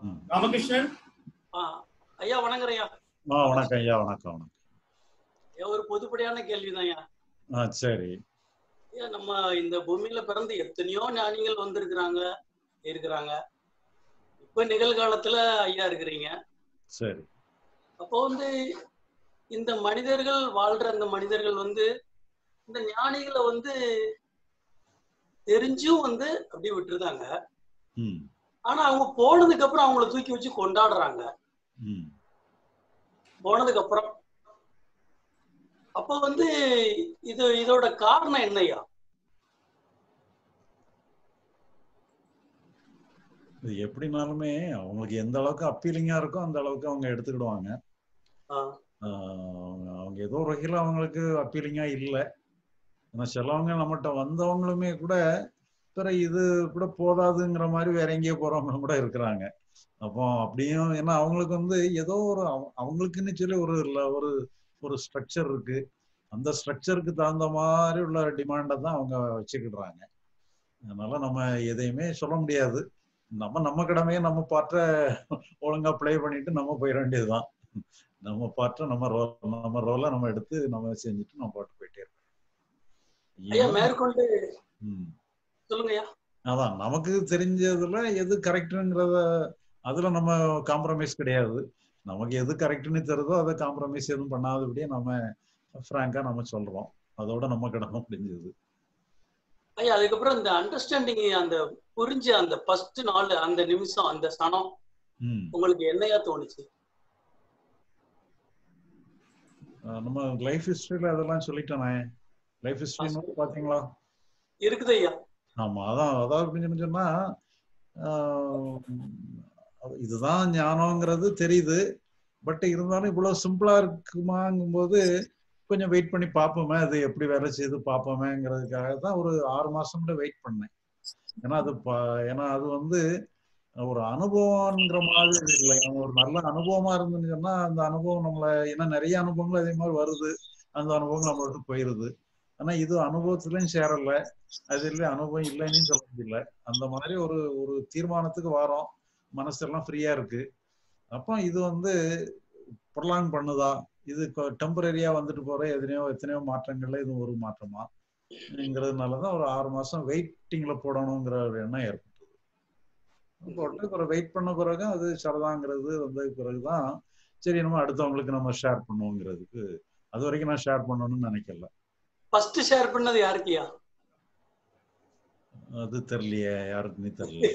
ம். ராமகிருஷ்ணன் ஆ, ஐயா வணங்குறேன் ஐயா ஆ வணக்கம் ஐயா வணக்கம் வணக்கம் ஐயா, ஒரு பொதுப்படையான கேள்விதான் ஐயா ஆ சரி ஐயா நம்ம இந்த பூமியில பிறந்து எத்தனையோ ஞானிகள் வந்திருக்கிறாங்க இருக்கிறாங்க இப்ப நிகழ்காலத்துல ஐயா இருக்கிறீங்க சரி அப்போ வந்து இந்த மனிதர்கள் வாழ்ற அந்த மனிதர்கள் வந்து இந்த ஞானிகளை வந்து தெரிஞ்சும் வந்து அப்படியே விட்டுருதாங்க ம் ஆனா அவங்க போனதுக்கு அப்புறம் அவங்கள தூக்கி வச்சு கொண்டாடுறாங்க ம் போனதுக்கு அப்புறம் அப்போ வந்து இது இதோட காரணம் என்னய்யா இது எப்படினாலுமே அவங்களுக்கு எந்த அளவுக்கு அப்பீலிங்கா இருக்கோ அந்த அளவுக்கு அவங்க எடுத்துக்கிடுவாங்க ஆ, ஆ, அவங்க- அவங்க ஏதோ ஒரு வகையில் அவங்களுக்கு அப்பீலிங்கா இல்லை ஏன்னா சிலவங்க நம்மகிட்ட வந்தவங்களுமே கூட பிற இது கூட போதாதுங்கிற மாதிரி வேற எங்கேயோ போறவங்க கூட இருக்கிறாங்க அப்போ அப்படியும் ஏன்னா அவங்களுக்கு வந்து ஏதோ ஒரு அவ- அவங்களுக்குன்னு சொல்லி ஒரு ல- ஒரு ஒரு ஸ்ட்ரக்சர் இருக்கு அந்த ஸ்ட்ரக்சருக்கு தகுந்த மாதிரி உள்ள டிமாண்டை தான் அவங்க வச்சுக்கிடுறாங்க அதனால நம்ம எதையுமே சொல்ல முடியாது நம்ம நம்ம கடமையை நம்ம பாட்ட ஒழுங்கா ப்ளே பண்ணிட்டு நம்ம போயிட வேண்டியதுதான் நம்ம பாட்ட நம்ம ரோல் நம்ம ரோலை நம்ம எடுத்து நம்ம செஞ்சுட்டு நம்ம பாட்டு போயிட்டே ஐயா இருக்கோம் மேற்கொண்டு ம். சொல்லுங்க ஐயா அதான் நமக்கு தெரிஞ்சதுல எது கரெக்டுங்கிறத அதுல நம்ம காம்ப்ரமைஸ் கிடையாது நமக்கு எது கரெக்ட்னு தெரியுதோ அதை காம்ப்ரமைஸ் எதுவும் பண்ணாதபடியே நம்ம ஃப்ராங்கா நம்ம சொல்றோம் அதோட நம்ம கடமை முடிஞ்சது ஐயா அதுக்கப்புறம் இந்த அண்டர்ஸ்டாண்டிங் அந்த புரிஞ்ச அந்த ஃபர்ஸ்ட் நாள் அந்த நிமிஷம் அந்த சனம் ம் உங்களுக்கு என்னையா தோணுச்சு அஹ் நம்ம லைஃப் ஹிஸ்டரியில அதெல்லாம் சொல்லிட்டேனே லைஃப் ஹிஸ்டரி பாத்தீங்களா இருக்குது ஐயா ஆமா அதான் அதாவது அப்படின்னு சொன்னா ஆஹ் அது- இதுதான் ஞானம்ங்கிறது தெரியுது பட் இருந்தாலும் இவ்வளவு சிம்பிளா இருக்குமாங்கும்போது கொஞ்சம் வெயிட் பண்ணி பார்ப்போமே அது எப்படி வேலை செய்து பார்ப்போமேங்கிறதுக்காக தான் ஒரு ஆறு மாசம் கூட வெயிட் பண்ணேன் ஏன்னா அது ப- ஏன்னா அது வந்து ஒரு அனுபவம்ங்கிற மாதிரி இல்லை நம்ம ஒரு நல்ல அனுபவமா இருந்துன்னு சொன்னா அந்த அனுபவம் நம்மள ஏன்னா நிறைய அனுபவங்கள் அதே மாதிரி வருது அந்த அனுபவம் நம்மள விட்டு போயிருது ஆனா இது அனுபவத்திலையும் சேரல அது இல்லை அனுபவம் இல்லைன்னு சொல்ல முடியல அந்த மாதிரி ஒரு ஒரு தீர்மானத்துக்கு வரோம் மனசெல்லாம் ஃப்ரீயா இருக்கு அப்போ இது வந்து ப்ரொலாங் பண்ணுதா இது டெம்பரரியா வந்துட்டு போற எத்தனையோ எத்தனையோ மாற்றங்கள்ல இது ஒரு மாற்றமாங்கிறதுனாலதான் ஒரு ஆறு மாசம் வெயிட்டிங்ல போடணுங்கிற ஒரு எண்ணம் ஏற்பட்டது போட்டு அப்புறம் வெயிட் பண்ண பிறகு அது சரதாங்கிறது வந்த பிறகுதான் சரி நம்ம அடுத்தவங்களுக்கு நம்ம ஷேர் பண்ணுவோங்கிறதுக்கு அது வரைக்கும் நான் ஷேர் பண்ணணும்னு நினைக்கல ஃபர்ஸ்ட் ஷேர் பண்ணது யாருக்குயா அது தெரியலையே யாருக்குமே தெரியல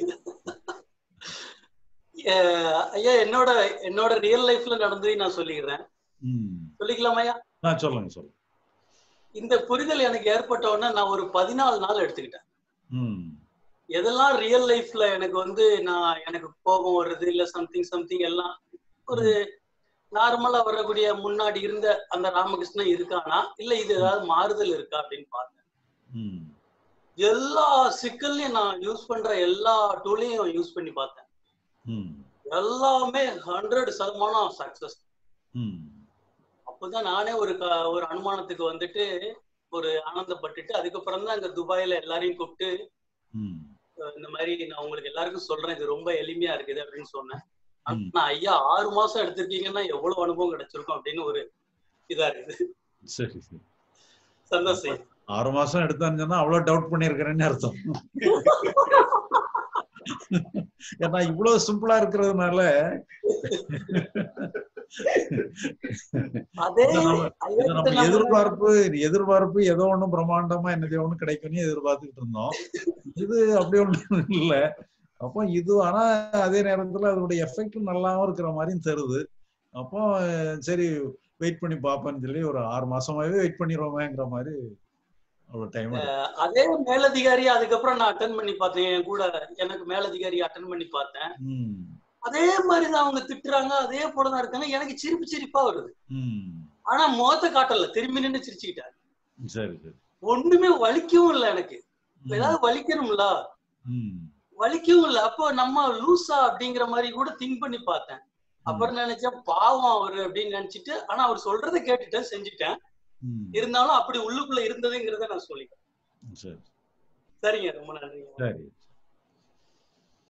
அஹ் ஐயா என்னோட என்னோட ரியல் லைஃப்ல நடந்ததை நான் சொல்லிக்கிறேன் ம் சொல்லிக்கலாமா ஐயா ஆ சொல்லுங்க சொல்லுங்க இந்த புரிதல் எனக்கு ஏற்பட்ட உடனே நான் ஒரு பதினாலு நாள் எடுத்துக்கிட்டேன் ம் எதெல்லாம் ரியல் லைஃப்ல எனக்கு வந்து நான் எனக்கு கோபம் வருது இல்ல சம்திங் சம்திங் எல்லாம் ஒரு நார்மலா வரக்கூடிய முன்னாடி இருந்த அந்த ராமகிருஷ்ணன் இருக்கானா இல்ல இது ஏதாவது மாறுதல் இருக்கா அப்படின்னு பார்த்தேன் ம் எல்லா சிக்கல்லையும் நான் யூஸ் பண்ற எல்லா டூலையும் யூஸ் பண்ணி பார்த்தேன் ம் எல்லாமே ஹண்ட்ரட் சதமானம் சக்சஸ் ம் அப்போதான் நானே ஒரு க- ஒரு அனுமானத்துக்கு வந்துட்டு ஒரு ஆனந்தப்பட்டுட்டு அதுக்கப்புறம் தான் அங்க துபாயில எல்லாரையும் கூப்பிட்டு ம் அஹ் இந்த மாதிரி நான் உங்களுக்கு எல்லாருக்கும் சொல்றேன் இது ரொம்ப எளிமையா இருக்குது அப்படின்னு சொன்னேன் ம். ஆனா ஐயா ஆறு மாசம் எடுத்திருக்கீங்கன்னா எவ்வளவு அனுபவம் கிடைச்சிருக்கும் அப்படின்னு ஒரு இதா இருக்குது சரி சரி சந்தோஷம் ஆறு மாசம் எடுத்தான்னு சொன்னா அவ்வளவு டவுட் பண்ணிருக்கிறேன்னு அர்த்தம் ஏன்னா இவ்வளவு சிம்பிளா இருக்கிறதுனால அதே இதை நம்ம- ஐயா இதை கிட்ட நம்ம நம்ம- எதிர்பார்ப்பு எதிர்பார்ப்பு ஏதோ ஒண்ணும் பிரம்மாண்டமா என்னதையோ ஒண்ணு கிடைக்கும்னு எதிர்பார்த்துக்கிட்டு இருந்தோம் இது அப்படி ஒண்ணும் இல்ல அப்போ இது ஆனா அதே நேரத்துல அதனுடைய எஃபெக்ட் நல்லாவும் இருக்கிற மாதிரியும் தருது அப்போ அஹ், சரி வெயிட் பண்ணி பார்ப்பேன்னு சொல்லி ஒரு ஆறு மாசமாவே வெயிட் பண்ணிடுவோமேங்கிற மாதிரி அவ்வளவு டைம் அதே மேலதிகாரி அதுக்கப்புறம் நான் அட்டன் பண்ணி பார்த்தேன் என் கூட எனக்கு மேலதிகாரி அட்டன் பண்ணி பார்த்தேன் ம் அதே மாதிரிதான் அவங்க திட்டுறாங்க அதே போலதான் இருக்காங்க எனக்கு சிரிப்பு சிரிப்பா வருது ம் ஆனா முகத்தை காட்டல திரும்பி நின்று சிரிச்சுக்கிட்டேன் சரி சரி ஒண்ணுமே வலிக்கவும் இல்லை எனக்கு ம், ஏதாவது வலிக்கணும்ல ம் வலிக்கவும் இல்லை அப்போ நம்ம லூசா அப்படிங்கிற மாதிரி கூட திங்க் பண்ணி பார்த்தேன் அப்புறம் நினைச்சேன் பாவம் அவரு அப்படின்னு நினைச்சிட்டு ஆனா அவர் சொல்றதை கேட்டுட்டேன் செஞ்சுட்டேன் ம், இருந்தாலும் அப்படி உள்ளுக்குள்ள இருந்ததுங்கிறத நான் சொல்லிட்டேன் சரி சரிங்க ரொம்ப நன்றிங்க சரி